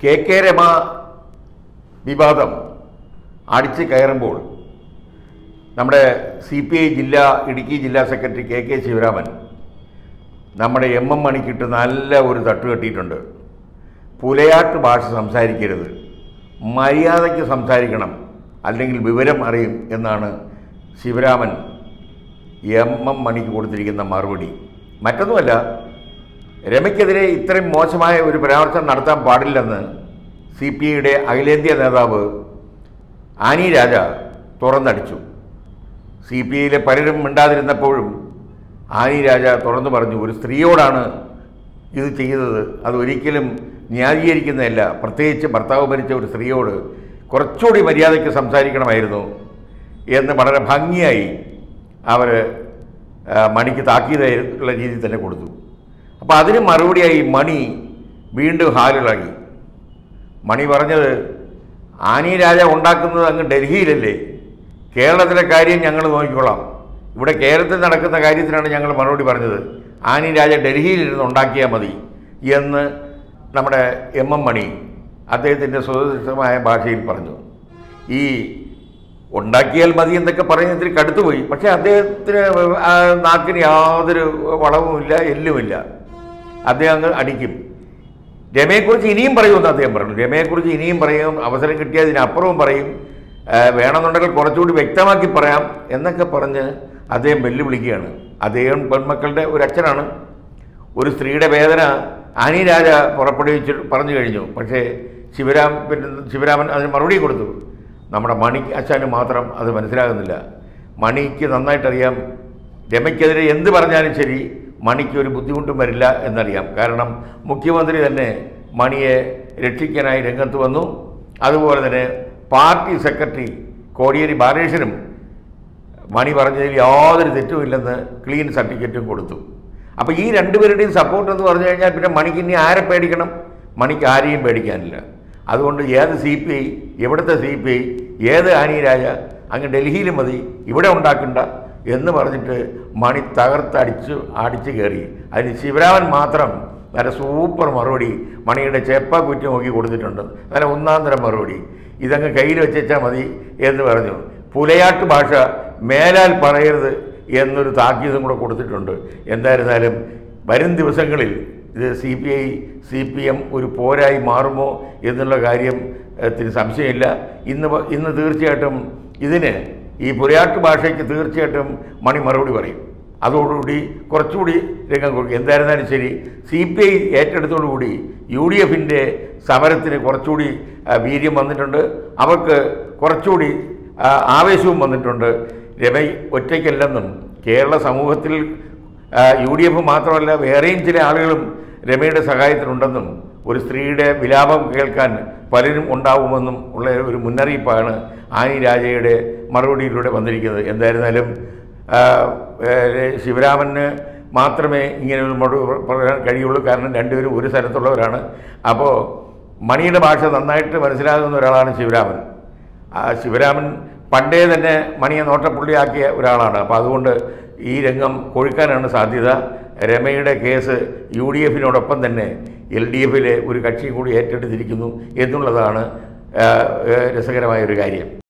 K K Rama വിവാദം അടിച്ച് കയറുമ്പോൾ നമ്മുടെ സി പി ഐ ജില്ലാ ഇടുക്കി ജില്ലാ സെക്രട്ടറി കെ കെ ശിവരാമൻ നമ്മുടെ എം എം മണിക്കിട്ട് നല്ല ഒരു തട്ട് കെട്ടിയിട്ടുണ്ട് പുലയാട്ട് ഭാഷ സംസാരിക്കരുത് മര്യാദയ്ക്ക് സംസാരിക്കണം അല്ലെങ്കിൽ വിവരം അറിയും എന്നാണ് ശിവരാമൻ എം എം മണിക്ക് കൊടുത്തിരിക്കുന്ന മറുപടി മറ്റൊന്നുമല്ല രമയ്ക്കെതിരെ ഇത്രയും മോശമായ ഒരു പരാമർശം നടത്താൻ പാടില്ലെന്ന് സി പി ഐയുടെ അഖിലേന്ത്യാ നേതാവ് ആനി രാജ തുറന്നടിച്ചു സി പി ഐയിലെ പലരും മിണ്ടാതിരുന്നപ്പോഴും ആനി രാജ തുറന്നു പറഞ്ഞു ഒരു സ്ത്രീയോടാണ് ഇത് ചെയ്തത് അത് ഒരിക്കലും ന്യായീകരിക്കുന്നതല്ല പ്രത്യേകിച്ച് ഭർത്താവ് മരിച്ച ഒരു സ്ത്രീയോട് കുറച്ചുകൂടി മര്യാദയ്ക്ക് സംസാരിക്കണമായിരുന്നു എന്ന് വളരെ ഭംഗിയായി അവർ മണിക്ക് താക്കീതുള്ള രീതിയിൽ തന്നെ കൊടുത്തു അപ്പോൾ അതിന് മറുപടിയായി മണി വീണ്ടും ഹാലിളകി മണി പറഞ്ഞത് ആനി രാജ ഉണ്ടാക്കുന്നത് അങ്ങ് ഡൽഹിയിലല്ലേ കേരളത്തിലെ കാര്യം ഞങ്ങൾ നോക്കിക്കൊള്ളാം ഇവിടെ കേരളത്തിൽ നടക്കുന്ന കാര്യത്തിനാണ് ഞങ്ങൾ മറുപടി പറഞ്ഞത് ആനി രാജ ഡൽഹിയിലിരുന്ന് ഉണ്ടാക്കിയാൽ മതി എന്ന് നമ്മുടെ എം എം മണി അദ്ദേഹത്തിൻ്റെ സുരക്ഷിതമായ ഭാഷയിൽ പറഞ്ഞു ഈ ഉണ്ടാക്കിയാൽ മതി എന്നൊക്കെ പറയുന്ന ഇത്തിരി കടുത്തുപോയി പക്ഷേ അദ്ദേഹത്തിന് ആ നാക്കിന് യാതൊരു വളവുമില്ല എല്ലുമില്ല അദ്ദേഹം അങ്ങ് അടിക്കും രമയെക്കുറിച്ച് ഇനിയും പറയുമെന്ന് അദ്ദേഹം പറഞ്ഞു രമയെക്കുറിച്ച് ഇനിയും പറയും അവസരം കിട്ടിയാൽ ഇതിനപ്പുറവും പറയും ആ, വേണമെന്നുണ്ടെങ്കിൽ കുറച്ചുകൂടി വ്യക്തമാക്കി പറയാം എന്നൊക്കെ പറഞ്ഞ് അദ്ദേഹം വെല്ലുവിളിക്കുകയാണ് അദ്ദേഹം പെൺമക്കളുടെ ഒരു അച്ഛനാണ് ഒരു സ്ത്രീയുടെ വേദന ആനി രാജ പുറപ്പെടുവിച്ച് പറഞ്ഞു കഴിഞ്ഞു പക്ഷേ ശിവരാം പിന്നെ ശിവരാമൻ അതിന് മറുപടി കൊടുത്തു നമ്മുടെ മണി അച്ഛന് മാത്രം അത് മനസ്സിലാകുന്നില്ല മണിക്ക് നന്നായിട്ടറിയാം രമയ്ക്കെതിരെ എന്ത് പറഞ്ഞാലും ശരി മണിക്ക് ഒരു ബുദ്ധിമുട്ടും വരില്ല എന്നറിയാം കാരണം മുഖ്യമന്ത്രി തന്നെ മണിയെ രക്ഷിക്കാനായി രംഗത്ത് വന്നു അതുപോലെ തന്നെ പാർട്ടി സെക്രട്ടറി കോടിയേരി ബാലകൃഷ്ണനും മണി പറഞ്ഞതിൽ യാതൊരു തെറ്റുമില്ലെന്ന് ക്ലീൻ സർട്ടിഫിക്കറ്റും കൊടുത്തു അപ്പോൾ ഈ രണ്ടുപേരുടെയും സപ്പോർട്ട് എന്ന് പറഞ്ഞു കഴിഞ്ഞാൽ പിന്നെ മണിക്ക് ഇനി ആരെ പേടിക്കണം മണിക്ക് ആരെയും പേടിക്കാനില്ല അതുകൊണ്ട് ഏത് സി പി ഐ എവിടുത്തെ സി പി ഐ ഏത് ആനിരാജ അങ്ങ് ഡൽഹിയിൽ മതി ഇവിടെ ഉണ്ടാക്കണ്ട എന്ന് പറഞ്ഞിട്ട് മണി തകർത്തടിച്ചു അടിച്ചു കയറി അതിന് ശിവരാമൻ മാത്രം നല്ല സൂപ്പർ മറുപടി മണിയുടെ ചെപ്പ കുറ്റി നോക്കി കൊടുത്തിട്ടുണ്ട് നല്ല ഒന്നാം തരം മറുപടി ഇതങ്ങ് കയ്യിൽ വെച്ചാൽ മതി എന്ന് പറഞ്ഞു പുലയാട്ട് ഭാഷ മേലാൽ പറയരുത് എന്നൊരു താക്കീതും കൂടെ കൊടുത്തിട്ടുണ്ട് എന്തായിരുന്നാലും വരും ദിവസങ്ങളിൽ ഇത് C P I C P M ഒരു പോരായി മാറുമോ എന്നുള്ള കാര്യം ത്തിന് സംശയമില്ല ഇന്ന് പ- ഇന്ന് തീർച്ചയായിട്ടും ഇതിന് ഈ പുലയാട്ട് ഭാഷയ്ക്ക് തീർച്ചയായിട്ടും മണി മറുപടി പറയും അതോടുകൂടി കുറച്ചുകൂടി രംഗം കൊടുക്കും എന്തായിരുന്നാലും ശരി സി പി ഐ ഏറ്റെടുത്തോടുകൂടി യു ഡി എഫിൻ്റെ സമരത്തിന് കുറച്ചുകൂടി ആ, വീര്യം വന്നിട്ടുണ്ട് അവർക്ക് കുറച്ചുകൂടി ആ, ആവേശവും വന്നിട്ടുണ്ട് രമൈ ഒറ്റയ്ക്കല്ലെന്നും കേരള സമൂഹത്തിൽ ആ, യു ഡി എഫ് മാത്രമല്ല വേറെയും ചില ആളുകളും രമയുടെ സഹായത്തിനുണ്ടെന്നും ഒരു സ്ത്രീയുടെ വിലാപം കേൾക്കാൻ പലരും ഉണ്ടാവുമെന്നും ഉള്ള ഒരു മുന്നറിയിപ്പാണ് ആനി രാജയുടെ മറുപടിയിലൂടെ വന്നിരിക്കുന്നത് എന്തായിരുന്നാലും ആ, ഏ, ശിവരാമന് മാത്രമേ ഇങ്ങനെ ഒരു മറുപടി പറയാൻ കഴിയുള്ളൂ കാരണം രണ്ടുപേരും ഒരു സ്ഥലത്തുള്ളവരാണ് അപ്പോൾ മണിയുടെ ഭാഷ നന്നായിട്ട് മനസ്സിലാകുന്ന ഒരാളാണ് ശിവരാമൻ ആ ശിവരാമൻ പണ്ടേ തന്നെ മണിയെ നോട്ടപ്പുള്ളിയാക്കിയ ഒരാളാണ് അപ്പോൾ അതുകൊണ്ട് ഈ രംഗം കൊഴുക്കാനാണ് സാധ്യത രമയുടെ കേസ് യു ഡി എഫിനോടൊപ്പം തന്നെ എൽ ഡി എഫിലെ ഒരു കക്ഷിയും കൂടി ഏറ്റെടുത്തിരിക്കുന്നു എന്നുള്ളതാണ് ആ, ഏ, രസകരമായ ഒരു കാര്യം